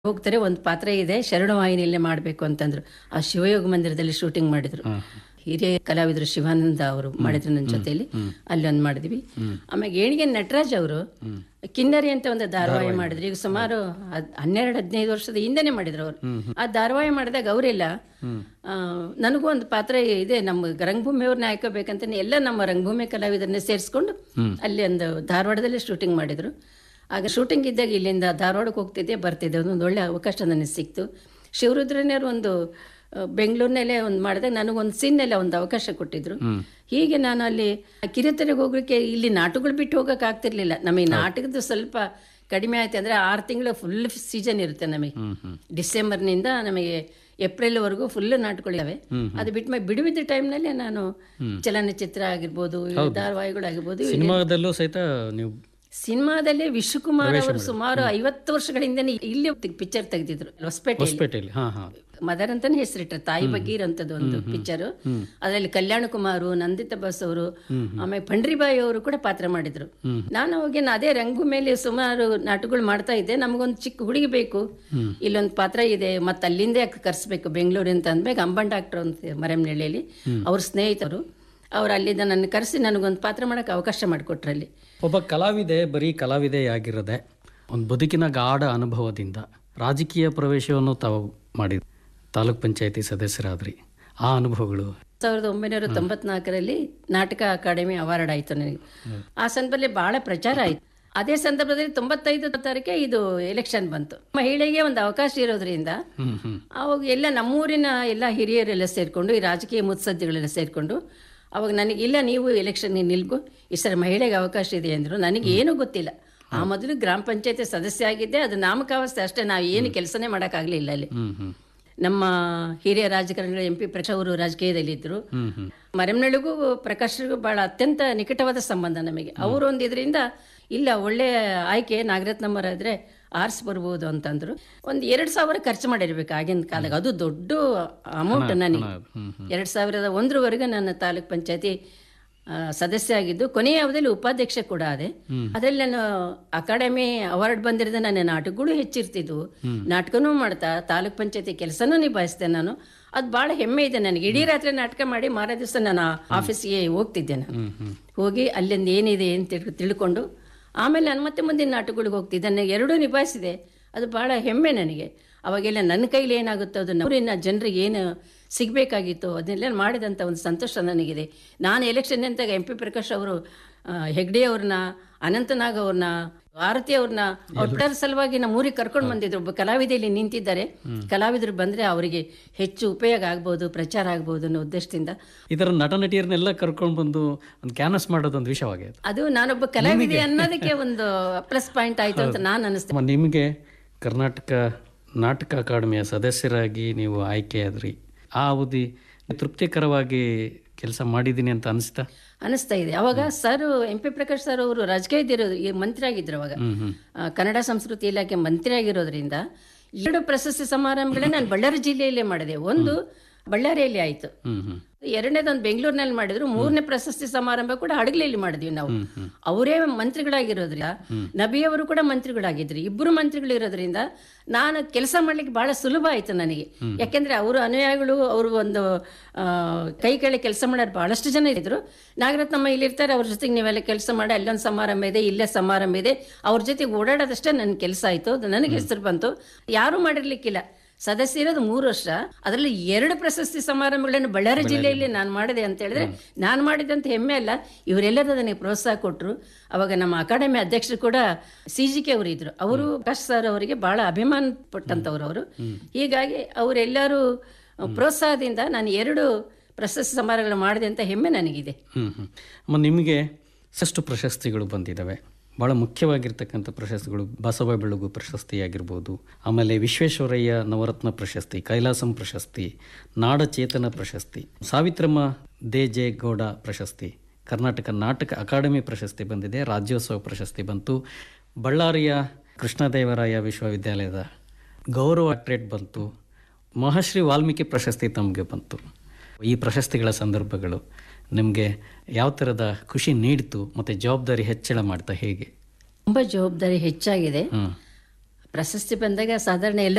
ಹೋಗ್ತಾರೆ ಒಂದು ಪಾತ್ರ ಇದೆ ಶರಣ ವಾಹಿನಿಯಲ್ಲೇ ಮಾಡಬೇಕು ಅಂತಂದ್ರು ಆ ಶಿವಯೋಗ ಮಂದಿರದಲ್ಲಿ ಶೂಟಿಂಗ್ ಮಾಡಿದ್ರು ಹಿರಿಯ ಕಲಾವಿದರು ಶಿವಾನಂದ ಅವರು ಮಾಡಿದ್ರು ನನ್ನ ಜೊತೆಲಿ ಅಲ್ಲಿ ಒಂದು ಮಾಡಿದ್ವಿ ಆಮೇಲೆ ಏಣಿಗೆ ನಟರಾಜ್ ಅವರು ಕಿನ್ನರಿ ಅಂತ ಒಂದು ಧಾರಾವಾಹಿ ಮಾಡಿದ್ರು ಈಗ ಸುಮಾರು ಹದ್- ಹನ್ನೆರಡು ಹದಿನೈದು ವರ್ಷದ ಹಿಂದೆನೆ ಮಾಡಿದ್ರು ಅವರು ಆ ಧಾರಾವಾಹಿ ಮಾಡಿದಾಗ ಅವರೆಲ್ಲ ಆ, ನನಗೂ ಒಂದು ಪಾತ್ರ ಇದೆ ನಮ್ಮ ರಂಗಭೂಮಿಯವ್ರನ್ನ ಹಾಕೋಬೇಕಂತ ಎಲ್ಲ ನಮ್ಮ ರಂಗಭೂಮಿ ಕಲಾವಿದರನ್ನೇ ಸೇರಿಸ್ಕೊಂಡು ಅಲ್ಲಿ ಒಂದು ಧಾರವಾಡದಲ್ಲೇ ಶೂಟಿಂಗ್ ಮಾಡಿದ್ರು ಆಗ ಶೂಟಿಂಗ್ ಇದ್ದಾಗ ಇಲ್ಲಿಂದ ಧಾರವಾಡಕ್ಕೆ ಹೋಗ್ತಿದ್ದೆ ಬರ್ತಿದ್ದೆ ಅದೊಂದು ಒಳ್ಳೆ ಅವಕಾಶ ನನಗೆ ಸಿಕ್ತು ಶಿವರುದ್ರನೇರು ಒಂದು ಆ, ಬೆಂಗಳೂರಿನಲ್ಲೇ ಒಂದು ಮಾಡಿದಾಗ ನನಗೊಂದು ಸೀನ್ನಲ್ಲೇ ಒಂದು ಅವಕಾಶ ಕೊಟ್ಟಿದ್ರು ಹೀಗೆ ನಾನು ಅಲ್ಲಿ ಕಿರುತೆರೆಗೆ ಹೋಗ್ಲಿಕ್ಕೆ ಇಲ್ಲಿ ನಾಟಕಗಳು ಬಿಟ್ಟು ಹೋಗಕ್ಕೆ ಆಗ್ತಿರ್ಲಿಲ್ಲ ನಮಗೆ ನಾಟಕದ ಸ್ವಲ್ಪ ಕಡಿಮೆ ಆಯ್ತು ಅಂದ್ರೆ ಆರು ತಿಂಗಳು ಫುಲ್ ಸೀಸನ್ ಇರುತ್ತೆ ನಮಗೆ ಡಿಸೆಂಬರ್ನಿಂದ ನಮಗೆ ಏಪ್ರಿಲ್ವರೆಗೂ ಫುಲ್ ನಾಟಕಗಳಿವೆ ಅದು ಬಿಟ್ಟು ಮೇಲೆ ಬಿಡುವಿದ್ದ ಟೈಮ್ನಲ್ಲಿ ನಾನು ಚಲನಚಿತ್ರ ಆಗಿರ್ಬೋದು ಧಾರಾವಾಹಿಗಳು ಆಗಿರ್ಬೋದು ಸಿನಿಮಾದಲ್ಲೂ ಸಹಿತ ನೀವು ಸಿನಿಮಾದಲ್ಲಿ ವಿಶ್ವಕುಮಾರ್ ಅವರು ಸುಮಾರು ಐವತ್ತು ವರ್ಷಗಳಿಂದನೇ ಇಲ್ಲಿ ಪಿಕ್ಚರ್ ತೆಗೆದಿದ್ರು ಹೊಸಪೇಟೆ ಹೊಸಪೇಟೆಯಲ್ಲಿ ಹಾ ಹಾ ಮದರ್ ಅಂತಾನೆ ಹೆಸರಿಟ್ರು ತಾಯಿ ಬಗ್ಗೆ ಇರೋಂಥದ್ದು ಒಂದು ಪಿಕ್ಚರ್ ಅದರಲ್ಲಿ ಕಲ್ಯಾಣ ಕುಮಾರು ನಂದಿತಾ ಬಸ್ ಅವರು ಆಮೇಲೆ ಪಂಡ್ರಿಬಾಯಿ ಅವರು ಕೂಡ ಪಾತ್ರ ಮಾಡಿದ್ರು ನಾನು ಅವಾಗ ಅದೇ ರಂಗು ಮೇಲೆ ಸುಮಾರು ನಾಟಕಗಳು ಮಾಡ್ತಾ ಇದ್ದೆ ನಮಗೊಂದು ಚಿಕ್ಕ ಹುಡುಗಿ ಬೇಕು ಇಲ್ಲೊಂದು ಪಾತ್ರ ಇದೆ ಮತ್ತೆ ಅಲ್ಲಿಂದೇ ಕರ್ಸ್ಬೇಕು ಬೆಂಗಳೂರು ಅಂತ ಅಂದ್ಬೇಕು ಅಂಬನ್ ಡಾಕ್ಟರ್ ಅಂತ ಮರೆಮನಹಳ್ಳಿಯಲ್ಲಿ ಅವ್ರ ಸ್ನೇಹಿತರು ಅವ್ರು ಅಲ್ಲಿಂದ ನನ್ನ ಕರೆಸಿ ನನಗೊಂದು ಪಾತ್ರ ಮಾಡಕ್ಕೆ ಅವಕಾಶ ಮಾಡಿಕೊಟ್ರು ಅಲ್ಲಿ ಒಬ್ಬ ಕಲಾವಿದೆ ಬರೀ ಕಲಾವಿದೆ ಆಗಿರದೆ ಒಂದು ಬದುಕಿನ ಗಾಢ ಅನುಭವದಿಂದ ರಾಜಕೀಯ ಪ್ರವೇಶವನ್ನು ತಾವು ಮಾಡಿದ್ರಿ ತಾಲೂಕ್ ಪಂಚಾಯತಿ ಸದಸ್ಯರಾದ್ರಿ ಆ ಅನುಭವಗಳು ಸಾವಿರದ ಒಂಬೈನೂರ ತೊಂಬತ್ನಾಲ್ಕರಲ್ಲಿ ನಾಟಕ ಅಕಾಡೆಮಿ ಅವಾರ್ಡ್ ಆಯಿತು ನನಗೆ ಆ ಸಂದರ್ಭದಲ್ಲಿ ಬಹಳ ಪ್ರಚಾರ ಆಯಿತು ಅದೇ ಸಂದರ್ಭದಲ್ಲಿ ತೊಂಬತ್ತೈದು ತಾರೀಕೆ ಇದು ಎಲೆಕ್ಷನ್ ಬಂತು ಮಹಿಳೆಗೆ ಒಂದು ಅವಕಾಶ ಇರೋದ್ರಿಂದ ಹ್ಮ್ ಹ್ಮ್ ಅವಾಗ ಎಲ್ಲ ನಮ್ಮೂರಿನ ಎಲ್ಲ ಹಿರಿಯರೆಲ್ಲ ಸೇರಿಕೊಂಡು ಈ ರಾಜಕೀಯ ಮುತ್ಸದ್ದಿಗಳೆಲ್ಲ ಸೇರಿಕೊಂಡು ಅವಾಗ ನನಗೆ ಇಲ್ಲ ನೀವು ಎಲೆಕ್ಷನ್ ನಿಲ್ಗು ಈ ಸರಿ ಮಹಿಳೆಗೆ ಅವಕಾಶ ಇದೆ ಅಂದರು ನನಗೆ ಏನೂ ಗೊತ್ತಿಲ್ಲ ಆ ಮೊದಲು ಗ್ರಾಮ ಪಂಚಾಯತಿ ಸದಸ್ಯ ಆಗಿದ್ದೆ ಅದು ನಾಮಕಾವಸ್ಥೆ ಅಷ್ಟೇ ನಾವು ಏನು ಕೆಲಸನೇ ಮಾಡೋಕ್ಕಾಗಲಿಲ್ಲ ಅಲ್ಲಿ ಹ್ಮ್ ಹ್ಮ್ ನಮ್ಮ ಹಿರಿಯ ರಾಜಕಾರಣಿಗಳು ಎಂ ಪಿ ಪ್ರಕಾಶ್ ಅವರು ರಾಜಕೀಯದಲ್ಲಿದ್ದರು ಮರೆಮನಳಿಗೂ ಪ್ರಕಾಶ್ಗೂ ಬಹಳ ಅತ್ಯಂತ ನಿಕಟವಾದ ಸಂಬಂಧ ನಮಗೆ ಅವರು ಒಂದು ಇದರಿಂದ ಇಲ್ಲ ಒಳ್ಳೆ ಆಯ್ಕೆ ನಾಗರತ್ನಮ್ಮರಾದ್ರೆ ಆರ್ಸ್ ಬರ್ಬೋದು ಅಂತಂದ್ರು ಒಂದು ಎರಡು ಸಾವಿರ ಖರ್ಚು ಮಾಡಿರ್ಬೇಕು ಆಗಿನ ಕಾಲದಾಗ ಅದು ದೊಡ್ಡ ಅಮೌಂಟ್ ನನಗೆ ಎರಡು ಸಾವಿರದ ಒಂದರವರೆಗೆ ನನ್ನ ತಾಲೂಕ್ ಪಂಚಾಯತಿ ಆ, ಸದಸ್ಯ ಆಗಿದ್ದು ಕೊನೆಯ ಅವಧಿಯಲ್ಲಿ ಉಪಾಧ್ಯಕ್ಷ ಕೂಡ ಆದೆ ಅದರಲ್ಲಿ ನಾನು ಅಕಾಡೆಮಿ ಅವಾರ್ಡ್ ಬಂದಿರೋದು ನನ್ನ ನಾಟಕಗಳು ಹೆಚ್ಚಿರ್ತಿದ್ವು ನಾಟಕನೂ ಮಾಡ್ತಾ ತಾಲೂಕ್ ಪಂಚಾಯತಿ ಕೆಲಸನೂ ನಿಭಾಯಿಸಿದೆ ನಾನು ಅದು ಭಾಳ ಹೆಮ್ಮೆ ಇದೆ ನನಗೆ ಇಡೀ ರಾತ್ರಿ ನಾಟಕ ಮಾಡಿ ಮಾರೇ ದಿವಸ ನಾನು ಆಫೀಸ್ಗೆ ಹೋಗ್ತಿದ್ದೆ ನಾನು ಹೋಗಿ ಅಲ್ಲಿಂದ ಏನಿದೆ ಅಂತ ತಿಳ್- ತಿಳ್ಕೊಂಡು ಆಮೇಲೆ ನಾನು ಮತ್ತೆ ಮುಂದಿನ ನಾಟಕಗಳಿಗೆ ಹೋಗ್ತಿದ್ದೆ ನನಗೆ ಎರಡೂ ನಿಭಾಯಿಸಿದೆ ಅದು ಭಾಳ ಹೆಮ್ಮೆ ನನಗೆ ಅವಾಗೆಲ್ಲ ನನ್ನ ಕೈಲಿ ಏನಾಗುತ್ತೋ ಅದು ಊರಿನ ಜನರಿಗೆ ಏನು ಸಿಗಬೇಕಾಗಿತ್ತು ಅದನ್ನೆಲ್ಲ ಮಾಡಿದಂಥ ಒಂದು ಸಂತೋಷ ನನಗಿದೆ ನಾನು ಎಲೆಕ್ಷನ್ ಅಂತಾಗ ಎಂ ಪಿ ಪ್ರಕಾಶ್ ಅವರು ಆ, ಹೆಗ್ಡೆ ಅವ್ರನ್ನ ಅನಂತನಾಗ್ ಅವ್ರನ್ನ ಆರತಿ ಅವ್ರನ್ನ ಒಟ್ಟರ ಸಲುವಾಗಿ ನಮ್ಮ ಊರಿಗೆ ಕರ್ಕೊಂಡು ಬಂದಿದ್ರು ಒಬ್ಬ ಕಲಾವಿದೆ ಇಲ್ಲಿ ನಿಂತಿದ್ದಾರೆ ಕಲಾವಿದರು ಬಂದ್ರೆ ಅವರಿಗೆ ಹೆಚ್ಚು ಉಪಯೋಗ ಆಗ್ಬೋದು ಪ್ರಚಾರ ಆಗ್ಬೋದು ಅನ್ನೋ ಉದ್ದೇಶದಿಂದ ಇದರ ನಟ ನಟಿಯರನ್ನೆಲ್ಲ ಕರ್ಕೊಂಡು ಬಂದು ಒಂದು ಕ್ಯಾನ್ವಸ್ ಮಾಡೋದೊಂದು ವಿಷಯವಾಗಿದೆ ಅದು ನಾನೊಬ್ಬ ಕಲಾವಿದೆ ಅನ್ನೋದಕ್ಕೆ ಒಂದು ಪ್ಲಸ್ ಪಾಯಿಂಟ್ ಆಯ್ತು ಅಂತ ನಾನು ಅನಿಸ್ತೇನೆ ಅಮ್ಮ, ನಿಮಗೆ ಕರ್ನಾಟಕ ನಾಟಕ ಅಕಾಡೆಮಿಯ ಸದಸ್ಯರಾಗಿ ನೀವು ಆಯ್ಕೆಯಾದ್ರಿ ಆ ಅವಧಿ ತೃಪ್ತಿಕರವಾಗಿ ಕೆಲಸ ಮಾಡಿದ್ದೀನಿ ಅಂತ ಅನಿಸ್ತಾ ಅನಿಸ್ತಾ ಇದೆ ಅವಾಗ sir M P Prakash sir ಅವರು ರಾಜಕೀಯದಿರೋದು ಈ ಮಂತ್ರಿ ಆಗಿದ್ರು ಅವಾಗ ಆ, ಕನ್ನಡ ಸಂಸ್ಕೃತಿ ಇಲಾಖೆ ಮಂತ್ರಿ ಆಗಿರೋದ್ರಿಂದ ಎರಡು ಪ್ರಶಸ್ತಿ ಸಮಾರಂಭಗಳೇ ನಾನು ಬಳ್ಳಾರಿ ಜಿಲ್ಲೆಯಲ್ಲೇ ಮಾಡಿದೆ ಒಂದು ಬಳ್ಳಾರಿಯಲ್ಲಿ ಆಯಿತು ಹ್ಮ್ ಹ್ಮ್ ಎರಡನೇದೊಂದು ಬೆಂಗಳೂರಿನಲ್ಲಿ ಮಾಡಿದ್ರು ಮೂರನೇ ಪ್ರಶಸ್ತಿ ಸಮಾರಂಭ ಕೂಡ ಹಡಗಲಿಯಲ್ಲಿ ಮಾಡಿದ್ವಿ ನಾವು ಅವರೇ ಮಂತ್ರಿಗಳಾಗಿರೋದ್ರಿಂದ ನಬಿ ಅವರು ಕೂಡ ಮಂತ್ರಿಗಳಾಗಿದ್ರು ಇಬ್ಬರು ಮಂತ್ರಿಗಳು ಇರೋದ್ರಿಂದ ನಾನು ಕೆಲಸ ಮಾಡ್ಲಿಕ್ಕೆ ಬಹಳ ಸುಲಭ ಆಯ್ತು ನನಗೆ ಯಾಕೆಂದ್ರೆ ಅವರು ಅನುಯಾಯಿಗಳು ಅವರು ಒಂದು ಆ, ಕೈ ಕೆಳಗೆ ಕೆಲಸ ಮಾಡೋರು ಬಹಳಷ್ಟು ಜನ ಇದ್ರು ನಾಗರತ್ನಮ್ಮ ಇಲ್ಲಿರ್ತಾರೆ ಅವ್ರ ಜೊತೆಗೆ ನೀವೆಲ್ಲ ಕೆಲಸ ಮಾಡಿ ಅಲ್ಲೊಂದು ಸಮಾರಂಭ ಇದೆ ಇಲ್ಲೇ ಸಮಾರಂಭ ಇದೆ ಅವ್ರ ಜೊತೆಗೆ ಓಡಾಡೋದಷ್ಟೇ ನನ್ನ ಕೆಲಸ ಆಯ್ತು ಅದು ನನಗೆ ಹೆಸರು ಬಂತು ಯಾರೂ ಮಾಡಿರ್ಲಿಕ್ಕಿಲ್ಲ ಸದಸ್ಯ ಇರೋದು ಮೂರು ವರ್ಷ ಅದರಲ್ಲಿ ಎರಡು ಪ್ರಶಸ್ತಿ ಸಮಾರಂಭಗಳನ್ನು ಬಳ್ಳಾರಿ ಜಿಲ್ಲೆಯಲ್ಲಿ ನಾನು ಮಾಡಿದೆ ಅಂತ ಹೇಳಿದ್ರೆ ನಾನು ಮಾಡಿದಂತ ಹೆಮ್ಮೆ ಅಲ್ಲ ಇವರೆಲ್ಲರೂ ನನಗೆ ಪ್ರೋತ್ಸಾಹ ಕೊಟ್ಟರು ಅವಾಗ ನಮ್ಮ ಅಕಾಡೆಮಿ ಅಧ್ಯಕ್ಷರು ಕೂಡ ಸಿ ಜಿ ಕೆ ಅವರು ಇದ್ರು ಅವರು ಪ್ರಕಾಶ್ ಸರ್ ಅವರಿಗೆ ಬಹಳ ಅಭಿಮಾನ ಪಟ್ಟಂತವ್ರು ಅವರು ಹೀಗಾಗಿ ಅವರೆಲ್ಲರೂ ಪ್ರೋತ್ಸಾಹದಿಂದ ನಾನು ಎರಡು ಪ್ರಶಸ್ತಿ ಸಮಾರಂಭಗಳು ಮಾಡಿದೆ ಅಂತ ಹೆಮ್ಮೆ ನನಗಿದೆ ಹ್ಮ್ ಹ್ಮ್ ಅಮ್ಮ ನಿಮಗೆ ಸಾಕಷ್ಟು ಪ್ರಶಸ್ತಿಗಳು ಬಂದಿದ್ದಾವೆ ಭಾಳ ಮುಖ್ಯವಾಗಿರ್ತಕ್ಕಂಥ ಪ್ರಶಸ್ತಿಗಳು ಬಸವ ಬೆಳಗು ಪ್ರಶಸ್ತಿ ಆಗಿರ್ಬೋದು ಆಮೇಲೆ ವಿಶ್ವೇಶ್ವರಯ್ಯ ನವರತ್ನ ಪ್ರಶಸ್ತಿ ಕೈಲಾಸಂ ಪ್ರಶಸ್ತಿ ನಾಡಚೇತನ ಪ್ರಶಸ್ತಿ ಸಾವಿತ್ರಮ್ಮ ದೇ ಜೆ ಗೌಡ ಪ್ರಶಸ್ತಿ ಕರ್ನಾಟಕ ನಾಟಕ ಅಕಾಡೆಮಿ ಪ್ರಶಸ್ತಿ ಬಂದಿದೆ ರಾಜ್ಯೋತ್ಸವ ಪ್ರಶಸ್ತಿ ಬಂತು ಬಳ್ಳಾರಿಯ ಕೃಷ್ಣದೇವರಾಯ ವಿಶ್ವವಿದ್ಯಾಲಯದ ಗೌರವ ಡಾಕ್ಟ್ರೇಟ್ ಬಂತು ಮಹಾಶ್ರೀ ವಾಲ್ಮೀಕಿ ಪ್ರಶಸ್ತಿ ತಮಗೆ ಬಂತು ಈ ಪ್ರಶಸ್ತಿಗಳ ಸಂದರ್ಭಗಳು ನಿಮಗೆ ಯಾವ ಥರದ ಖುಷಿ ನೀಡಿತು ಮತ್ತು ಜವಾಬ್ದಾರಿ ಹೆಚ್ಚಳ ಮಾಡ್ತಾ ಹೇಗೆ ತುಂಬ ಜವಾಬ್ದಾರಿ ಹೆಚ್ಚಾಗಿದೆ ಹ್ಮ್ ಪ್ರಶಸ್ತಿ ಬಂದಾಗ ಸಾಧಾರಣ ಎಲ್ಲ